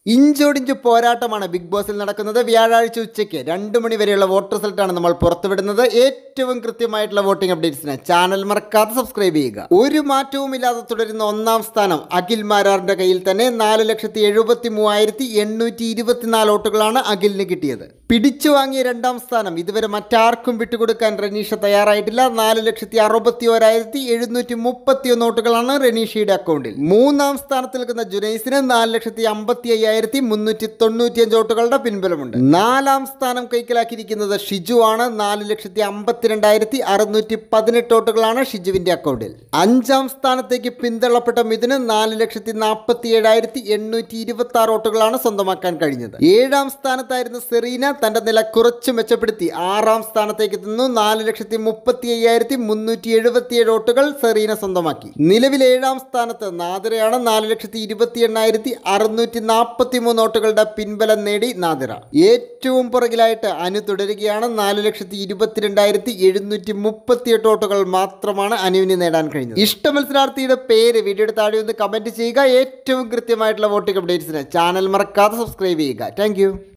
ഇഞ്ചോടിഞ്ച് പോരാട്ടമാണ് ബിഗ് ബോസിൽ നടക്കുന്നത് വ്യാഴാഴ്ച ഉച്ചയ്ക്ക് രണ്ട് മണി വരെയുള്ള വോട്ട് റിസൾട്ടാണ് നമ്മൾ പുറത്തുവിടുന്നത് ഏറ്റവും കൃത്യമായിട്ടുള്ള വോട്ടിംഗ് അപ്ഡേറ്റ്സിന് ചാനൽ മറക്കാതെ സബ്സ്ക്രൈബ് ചെയ്യുക ഒരു മാറ്റവും ഇല്ലാതെ തുടരുന്ന ഒന്നാം സ്ഥാനം അഖിൽ മാരാറിന്റെ കയ്യിൽ തന്നെ നാല് ലക്ഷത്തി എഴുപത്തി മൂവായിരത്തി എണ്ണൂറ്റി ഇരുപത്തിനാല് വോട്ടുകളാണ് അഖിലിന് കിട്ടിയത് പിടിച്ചു വാങ്ങിയ രണ്ടാം സ്ഥാനം ഇതുവരെ മറ്റാർക്കും വിട്ടുകൊടുക്കാൻ റനീഷ തയ്യാറായിട്ടില്ല നാല് ലക്ഷത്തി അറുപത്തി ഒരായിരത്തി എഴുന്നൂറ്റി മുപ്പത്തി ഒന്ന് വോട്ടുകളാണ് റനീഷയുടെ അക്കൗണ്ടിൽ മൂന്നാം സ്ഥാനത്ത് നിൽക്കുന്ന ജുനൈസിന് നാല് ലക്ഷത്തി അമ്പത്തി അയ്യായിരത്തി മുന്നൂറ്റി തൊണ്ണൂറ്റിയഞ്ച് വോട്ടുകളുടെ പിൻബലമുണ്ട് നാലാം സ്ഥാനം കൈക്കലാക്കിയിരിക്കുന്നത് ഷിജു ആണ് നാല് ലക്ഷത്തി അമ്പത്തിരണ്ടായിരത്തി അറുന്നൂറ്റി പതിനെട്ട് വോട്ടുകളാണ് ഷിജുവിന്റെ അക്കൗണ്ടിൽ അഞ്ചാം സ്ഥാനത്തേക്ക് പിന്തള്ളപ്പെട്ട മിഥുന് നാല് ലക്ഷത്തി നാൽപ്പത്തി ഏഴായിരത്തി എണ്ണൂറ്റി ഇരുപത്തി ആറ് വോട്ടുകളാണ് സ്വന്തമാക്കാൻ കഴിഞ്ഞത് ഏഴാം സ്ഥാനത്തായിരുന്ന സെറീന തന്റെ നില കുറച്ച് മെച്ചപ്പെടുത്തി ആറാം സ്ഥാനത്തേക്ക് എത്തുന്നു നാല് ലക്ഷത്തി മുപ്പത്തി അയ്യായിരത്തി മുന്നൂറ്റി എഴുപത്തിയേഴ് വോട്ടുകൾ സെറീന സ്വന്തമാക്കി നിലവിൽ ഏഴാം സ്ഥാനത്ത് നാദിറയാണ് നാല് ലക്ഷത്തി ഇരുപത്തി എണ്ണായിരത്തി അറുന്നൂറ്റി നാൽപ്പത്തി മൂന്ന് വോട്ടുകളുടെ പിൻബലം നേടി നാദിറ ഏറ്റവും പുറകിലായിട്ട് അനു തുടരുകയാണ് നാല് ലക്ഷത്തി ഇരുപത്തിരണ്ടായിരത്തി എഴുന്നൂറ്റി മുപ്പത്തിയെട്ട് വോട്ടുകൾ മാത്രമാണ് അനുവിന് നേടാൻ കഴിഞ്ഞത് ഇഷ്ട മത്സരാർത്ഥിയുടെ പേര് വീഡിയോയുടെ താഴെ ഒന്ന് കമന്റ് ചെയ്യുക ഏറ്റവും കൃത്യമായിട്ടുള്ള വോട്ടിംഗ് അപ്ഡേറ്റ്സിന് ചാനൽ മറക്കാതെ സബ്സ്ക്രൈബ് ചെയ്യുക താങ്ക്